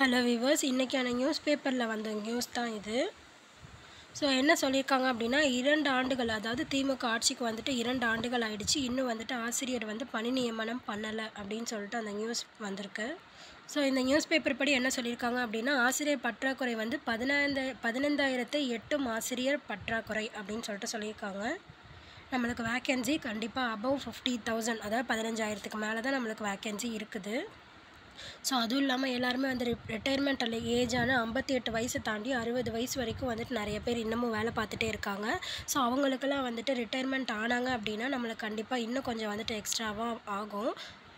hello viewers இன்றைக்கான news பேப்பரில் வந்த நியூஸ் தான் இது ஸோ என்ன சொல்லியிருக்காங்க அப்படின்னா இரண்டு ஆண்டுகள் அதாவது திமுக ஆட்சிக்கு வந்துட்டு இரண்டு ஆண்டுகள் ஆயிடுச்சு இன்னும் வந்துட்டு ஆசிரியர் வந்து பணி நியமனம் பண்ணலை அப்படின்னு சொல்லிட்டு அந்த நியூஸ் வந்திருக்கு ஸோ இந்த நியூஸ் பேப்பர் படி என்ன சொல்லியிருக்காங்க அப்படின்னா ஆசிரியர் பற்றாக்குறை வந்து பதினைந்து பதினைந்தாயிரத்து எட்டும் ஆசிரியர் பற்றாக்குறை அப்படின்னு சொல்லிட்டு சொல்லியிருக்காங்க நம்மளுக்கு வேக்கன்சி கண்டிப்பாக அபவ் ஃபிஃப்டி தௌசண்ட் அதாவது பதினஞ்சாயிரத்துக்கு மேலே தான் நம்மளுக்கு வேக்கன்சி இருக்குது ஸோ அதுவும் இல்லாமல் எல்லாருமே வந்து ரிட்டையர்மெண்ட் ஏஜான ஐம்பத்தி எட்டு வயசை தாண்டி அறுபது வயசு வரைக்கும் வந்துட்டு நிறைய பேர் இன்னமும் வேலை பார்த்துட்டே இருக்காங்க ஸோ அவங்களுக்கெல்லாம் வந்துட்டு ரிட்டையர்மெண்ட் ஆனாங்க அப்படின்னா நம்மளுக்கு கண்டிப்பாக இன்னும் கொஞ்சம் வந்துட்டு எக்ஸ்ட்ராவாக ஆகும்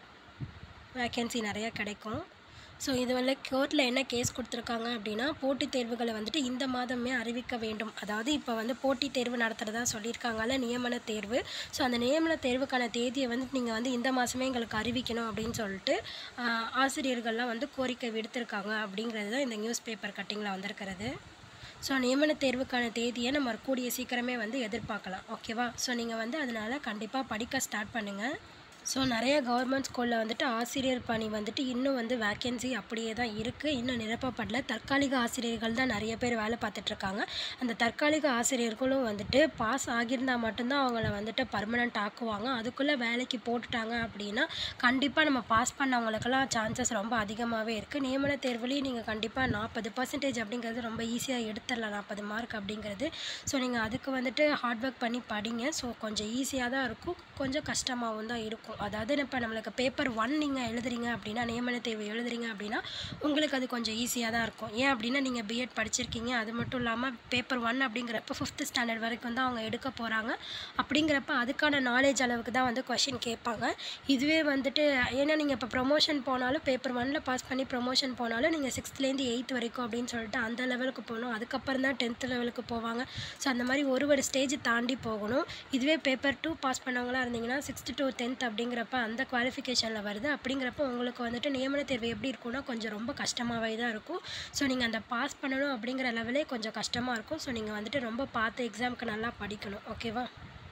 வேக்கன்சி நிறையா கிடைக்கும் ஸோ இது வந்து கோர்ட்டில் என்ன கேஸ் கொடுத்துருக்காங்க அப்படின்னா போட்டித் தேர்வுகளை வந்துட்டு இந்த மாதமே அறிவிக்க வேண்டும் அதாவது இப்போ வந்து போட்டித் தேர்வு நடத்துகிறதா சொல்லியிருக்காங்கல்ல நியமன தேர்வு ஸோ அந்த நியமன தேர்வுக்கான தேதியை வந்து நீங்கள் வந்து இந்த மாதமே எங்களுக்கு அறிவிக்கணும் அப்படின்னு சொல்லிட்டு ஆஹ், ஆசிரியர்கள்லாம் வந்து கோரிக்கை விடுத்திருக்காங்க அப்படிங்கிறது தான் இந்த நியூஸ் பேப்பர் கட்டிங்கில் வந்திருக்கிறது ஸோ நியமன தேர்வுக்கான தேதியை நம்ம கூடிய சீக்கிரமே வந்து எதிர்பார்க்கலாம் ஓகேவா ஸோ நீங்கள் வந்து அதனால் கண்டிப்பாக படிக்க ஸ்டார்ட் பண்ணுங்கள் ஸோ நிறைய கவர்மெண்ட் ஸ்கூலில் வந்துட்டு ஆசிரியர் பணி வந்துட்டு இன்னும் வந்து வேக்கன்சி அப்படியே தான் இருக்குது இன்னும் நிரப்பப்படல தற்காலிக ஆசிரியர்கள் தான் நிறைய பேர் வேலை பார்த்துட்ருக்காங்க அந்த தற்காலிக ஆசிரியர்களும் வந்துட்டு பாஸ் ஆகியிருந்தால் மட்டும்தான் அவங்கள வந்துட்டு பர்மனெண்ட் ஆக்குவாங்க அதுக்குள்ளே வேலைக்கு போட்டுட்டாங்க அப்படின்னா கண்டிப்பாக நம்ம பாஸ் பண்ணவங்களுக்கெல்லாம் சான்சஸ் ரொம்ப அதிகமாகவே இருக்குது நியமன தேர்வுலேயும் நீங்கள் கண்டிப்பாக நாற்பது பர்சன்டேஜ் அப்படிங்கிறது ரொம்ப ஈஸியாக எடுத்துடலாம் நாற்பது மார்க் அப்படிங்கிறது ஸோ நீங்கள் அதுக்கு வந்துட்டு ஹார்ட் ஒர்க் பண்ணி படிங்க ஸோ கொஞ்சம் ஈஸியாக தான் இருக்கும் கொஞ்சம் கஷ்டமாகவும் தான் இருக்கும் அதாவது இப்போ நம்மளுக்கு பேப்பர் ஒன் நீங்கள் எழுதுறீங்க அப்படின்னா நியமன தேர்வு எழுதுறீங்க அப்படின்னா உங்களுக்கு அது கொஞ்சம் ஈஸியாக தான் இருக்கும் ஏன் அப்படின்னா நீங்கள் பிஎட் படிச்சிருக்கீங்க அது மட்டும் இல்லாமல் பேப்பர் ஒன் அப்படிங்கிறப்ப ஃபிஃப்த் ஸ்டாண்டர்ட் வரைக்கும் தான் அவங்க எடுக்க போகிறாங்க அப்படிங்கிறப்ப அதுக்கான நாலேஜ் அளவுக்கு தான் வந்து கொஷின் கேட்பாங்க இதுவே வந்துட்டு ஏன்னா நீங்கள் இப்போ ப்ரொமோஷன் போனாலும் பேப்பர் ஒனில் பாஸ் பண்ணி ப்ரொமோஷன் போனாலும் நீங்கள் சிக்ஸ்த்லேருந்து எயித் வரைக்கும் அப்படின்னு சொல்லிட்டு அந்த லெவலுக்கு போகணும் அதுக்கப்புறம் தான் டென்த் லெவலுக்கு போவாங்க ஸோ அந்த மாதிரி ஒரு ஒரு ஸ்டேஜ் தாண்டி போகணும் இதுவே பேப்பர் டூ பாஸ் பண்ணவங்களா இருந்தீங்கன்னா சிக்ஸ்த் டு டென்த் அப்படிங்கிறப்ப அந்த குவாலிஃபிகேஷனில் வருது அப்படிங்கிறப்ப உங்களுக்கு வந்துட்டு நியமன தேர்வு எப்படி இருக்கும்னா கொஞ்சம் ரொம்ப கஷ்டமாகவே தான் இருக்கும் ஸோ நீங்கள் அந்த பாஸ் பண்ணணும் அப்படிங்கிற லெவலே கொஞ்சம் கஷ்டமாக இருக்கும் ஸோ நீங்கள் வந்துட்டு ரொம்ப பார்த்து எக்ஸாமுக்கு நல்லா படிக்கணும் ஓகேவா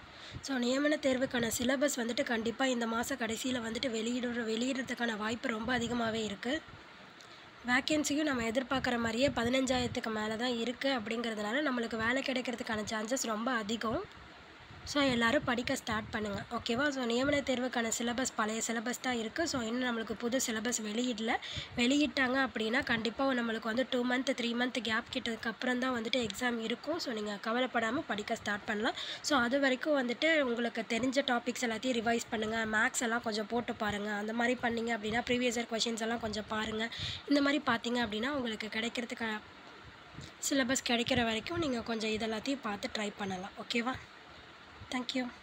ஸோ நியமன தேர்வுக்கான சிலபஸ் வந்துட்டு கண்டிப்பாக இந்த மாத கடைசியில் வந்துட்டு வெளியிடுற வெளியிடுறதுக்கான வாய்ப்பு ரொம்ப அதிகமாகவே இருக்குது வேக்கன்சியும் நம்ம எதிர்பார்க்குற மாதிரியே பதினஞ்சாயிரத்துக்கு மேலே தான் இருக்குது அப்படிங்கிறதுனால நம்மளுக்கு வேலை கிடைக்கிறதுக்கான சான்சஸ் ரொம்ப அதிகம் ஸோ எல்லோரும் படிக்க ஸ்டார்ட் பண்ணுங்கள் ஓகேவா ஸோ நியமன தேர்வுக்கான சிலபஸ் பழைய சிலபஸ் தான் இருக்குது ஸோ இன்னும் நம்மளுக்கு புது சிலபஸ் வெளியிடல வெளியிட்டாங்க அப்படின்னா கண்டிப்பாக நம்மளுக்கு வந்து two month three month gap கிட்டதுக்கு அப்புறம் தான் வந்துட்டு எக்ஸாம் இருக்கும் ஸோ நீங்கள் கவலைப்படாமல் படிக்க ஸ்டார்ட் பண்ணலாம் ஸோ அது வரைக்கும் வந்துட்டு உங்களுக்கு தெரிஞ்ச டாபிக்ஸ் எல்லாத்தையும் ரிவைஸ் பண்ணுங்கள் மேக்ஸ் எல்லாம் கொஞ்சம் போட்டு பாருங்கள் அந்த மாதிரி பண்ணீங்க அப்படின்னா ப்ரீவியஸ் இயர் கொஷின்ஸ் எல்லாம் கொஞ்சம் பாருங்கள் இந்த மாதிரி பார்த்தீங்க அப்படின்னா உங்களுக்கு கிடைக்கிறதுக்கு சிலபஸ் கிடைக்கிற வரைக்கும் நீங்கள் கொஞ்சம் இதெல்லாத்தையும் பார்த்து ட்ரை பண்ணலாம் ஓகேவா தேங்க்யூ